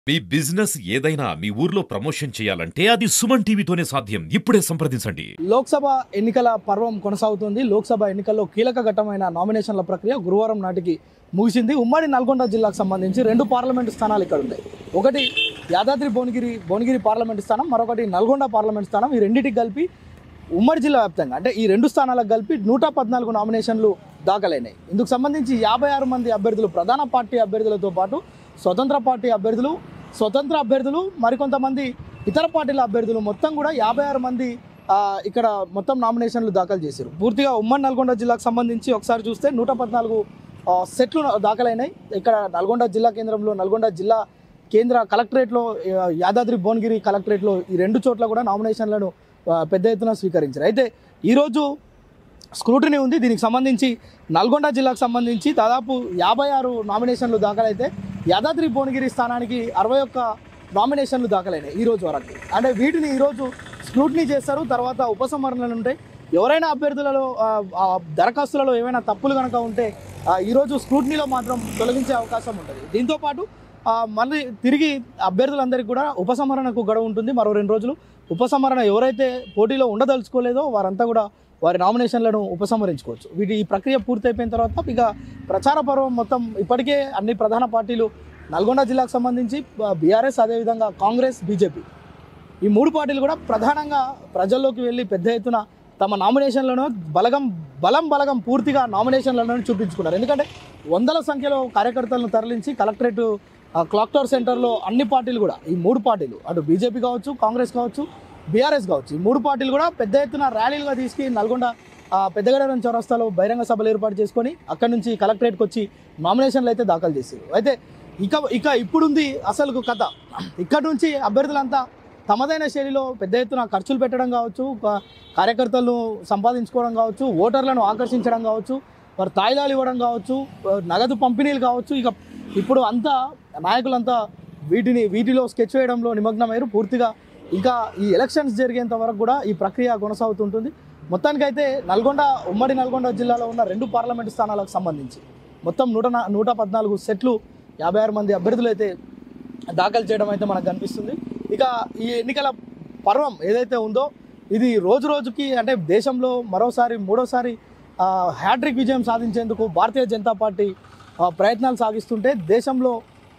మీ business ఏదైనా మీ ఊర్లో promotion చేయాలంటే అది సుమన్ టీవీతోనే సాధ్యం ఇప్పుడే సంప్రదించండి లోక్సభ ఎన్నికల పర్వం కొనసాగుతుంది లోక్సభ ఎన్నికల్లో కీలక ఘట్టమైన నామినేషన్ల ప్రక్రియ గురువారం నాటికి ముగిసింది ఉమ్మడి నల్గొండ జిల్లాకు సంబంధించి రెండు పార్లమెంటు స్థానాలు ఇక్కడ ఉన్నాయి ఒకటి యాదాద్రి భువనగిరి భువనగిరి పార్లమెంటు స్థానం మరొకటి నల్గొండ పార్లమెంట్ స్థానం ఈ రెండింటికి కలిపి ఉమ్మడి జిల్లా వ్యాప్తంగా అంటే ఈ రెండు స్థానాలకు కలిపి నూట పద్నాలుగు నామినేషన్లు దాఖలైనాయి ఇందుకు సంబంధించి యాభై ఆరు మంది అభ్యర్థులు ప్రధాన పార్టీ అభ్యర్థులతో పాటు స్వతంత్ర పార్టీ అభ్యర్థులు స్వతంత్ర అభ్యర్థులు మరికొంతమంది ఇతర పార్టీల అభ్యర్థులు మొత్తం కూడా యాభై ఆరు మంది ఆ, ఇక్కడ మొత్తం నామినేషన్లు దాఖలు చేశారు పూర్తిగా ఉమ్మడి నల్గొండ జిల్లాకు సంబంధించి ఒకసారి చూస్తే నూట పద్నాలుగు ఆ, సెట్లు దాఖలైనాయి ఇక్కడ నల్గొండ జిల్లా కేంద్రంలో నల్గొండ జిల్లా కేంద్ర కలెక్టరేట్లో ఆ, యాదాద్రి భువనగిరి కలెక్టరేట్లో ఈ రెండు చోట్ల కూడా నామినేషన్లను ఆ, పెద్ద ఎత్తున స్వీకరించారు అయితే ఈరోజు స్క్రూటినీ ఉంది దీనికి సంబంధించి నల్గొండ జిల్లాకు సంబంధించి దాదాపు యాభై ఆరు నామినేషన్లు దాఖలైతే యాదాద్రి భువనగిరి స్థానానికి అరవై ఒక్క నామినేషన్లు దాఖలైనాయి ఈ రోజు వరకు అంటే వీటిని ఈరోజు స్క్రూటినీ చేస్తారు తర్వాత ఉపసంహరణలు ఉంటాయి ఎవరైనా అభ్యర్థులలో ఆ, ఆ దరఖాస్తులలో ఏమైనా తప్పులు కనుక ఉంటే ఆ, ఈరోజు స్క్రూటినీలో మాత్రం తొలగించే అవకాశం ఉంటుంది దీంతోపాటు ఆ, మళ్ళీ తిరిగి అభ్యర్థులందరికీ కూడా ఉపసంహరణకు గడువు ఉంటుంది మరో రెండు రోజులు ఉపసంహరణ ఎవరైతే పోటీలో ఉండదలుచుకోలేదో వారంతా కూడా వారి నామినేషన్లను ఉపసంహరించుకోవచ్చు వీటి ఈ ప్రక్రియ పూర్తయిపోయిన తర్వాత ఇక ప్రచార పర్వం మొత్తం ఇప్పటికే అన్ని ప్రధాన పార్టీలు నల్గొండ జిల్లాకు సంబంధించి బీఆర్ఎస్ అదేవిధంగా కాంగ్రెస్ బీజేపీ ఈ మూడు పార్టీలు కూడా ప్రధానంగా ప్రజల్లోకి వెళ్ళి పెద్ద ఎత్తున తమ నామినేషన్లను బలగం బలం బలగం పూర్తిగా నామినేషన్లను చూపించుకున్నారు ఎందుకంటే వందల సంఖ్యలో కార్యకర్తలను తరలించి కలెక్టరేట్ ఆ, క్లాక్ టవర్ సెంటర్లో అన్ని పార్టీలు కూడా ఈ మూడు పార్టీలు అటు బీజేపీ కావచ్చు కాంగ్రెస్ కావచ్చు బీఆర్ఎస్ కావచ్చు ఈ మూడు పార్టీలు కూడా పెద్ద ఎత్తున ర్యాలీలుగా తీసుకు నల్గొండ ఆ, పెద్దగడరం చౌరస్తాలో బహిరంగ సభలు ఏర్పాటు చేసుకొని అక్కడి నుంచి కలెక్టరేట్కి వచ్చి నామినేషన్లు అయితే దాఖలు చేశారు అయితే ఇక ఇక ఇప్పుడుంది అసలు కథ ఇక్కడ నుంచి అభ్యర్థులంతా తమదైన శైలిలో పెద్ద ఎత్తున ఖర్చులు పెట్టడం కావచ్చు క- కార్యకర్తలను సంపాదించుకోవడం కావచ్చు ఓటర్లను ఆకర్షించడం కావచ్చు వారు తాయిలాలు ఇవ్వడం కావచ్చు ఆ, నగదు పంపిణీలు కావచ్చు ఇక ఇప్పుడు అంతా నాయకులంతా వీటిని వీటిలో స్కెచ్ వేయడంలో నిమగ్నమయ్యారు పూర్తిగా ఇంకా ఈ ఎలక్షన్స్ జరిగేంత వరకు కూడా ఈ ప్రక్రియ కొనసాగుతుంటుంది మొత్తానికైతే నల్గొండ ఉమ్మడి నల్గొండ జిల్లాలో ఉన్న రెండు పార్లమెంటు స్థానాలకు సంబంధించి మొత్తం నూట నా- నూట పద్నాలుగు సెట్లు యాభై ఆరు మంది అభ్యర్థులు అయితే దాఖలు చేయడం అయితే మనకు కనిపిస్తుంది ఇక ఈ ఎన్నికల పర్వం ఏదైతే ఉందో ఇది రోజు రోజుకి అంటే దేశంలో మరోసారి మూడోసారి ఆ, హ్యాట్రిక్ విజయం సాధించేందుకు భారతీయ జనతా పార్టీ ఆ, ప్రయత్నాలు సాగిస్తుంటే దేశంలో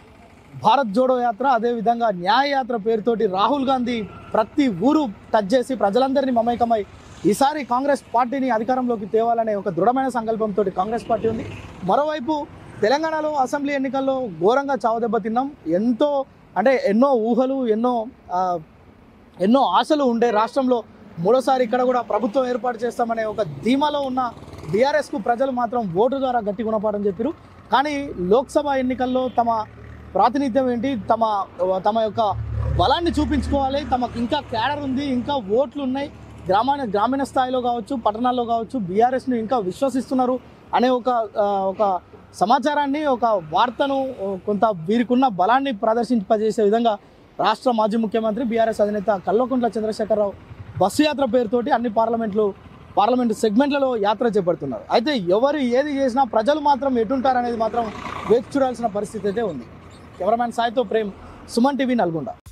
భారత్ జోడో యాత్ర అదేవిధంగా న్యాయ యాత్ర పేరుతోటి రాహుల్ గాంధీ ప్రతి ఊరు టచ్ చేసి ప్రజలందరినీ మమేకమై ఈసారి కాంగ్రెస్ పార్టీని అధికారంలోకి తేవాలనే ఒక దృఢమైన సంకల్పంతో కాంగ్రెస్ పార్టీ ఉంది మరోవైపు తెలంగాణలో అసెంబ్లీ ఎన్నికల్లో ఘోరంగా చావుదెబ్బ తిన్నాం ఎంతో అంటే ఎన్నో ఊహలు ఎన్నో ఆ, ఎన్నో ఆశలు ఉండే రాష్ట్రంలో మూడోసారి ఇక్కడ కూడా ప్రభుత్వం ఏర్పాటు చేస్తామనే ఒక ధీమాలో ఉన్న బీఆర్ఎస్కు ప్రజలు మాత్రం ఓటు ద్వారా గట్టి గుణపాఠం చెప్పారు కానీ లోక్సభ ఎన్నికల్లో తమ ప్రాతినిధ్యం ఏంటి తమ తమ యొక్క బలాన్ని చూపించుకోవాలి తమకు ఇంకా క్యాడర్ ఉంది ఇంకా ఓట్లు ఉన్నాయి గ్రామాల గ్రామీణ స్థాయిలో కావచ్చు పట్టణాల్లో కావచ్చు బీఆర్ఎస్ను ఇంకా విశ్వసిస్తున్నారు అనే ఒక ఆ, ఒక సమాచారాన్ని ఒక వార్తను ఓ, కొంత వీరికున్న బలాన్ని ప్రదర్శింపజేసే విధంగా రాష్ట్ర మాజీ ముఖ్యమంత్రి బీఆర్ఎస్ అధినేత కల్వకుంట్ల చంద్రశేఖరరావు బస్సు యాత్ర పేరుతోటి అన్ని పార్లమెంట్లు పార్లమెంటు సెగ్మెంట్లలో యాత్ర చేపడుతున్నారు అయితే ఎవరు ఏది చేసినా ప్రజలు మాత్రం ఎటుంటారనేది మాత్రం వేచి చూడాల్సిన పరిస్థితి అయితే ఉంది కెమెరామ్యాన్ సాయితో ప్రేమ్ సుమన్ టీవీ నల్గొండ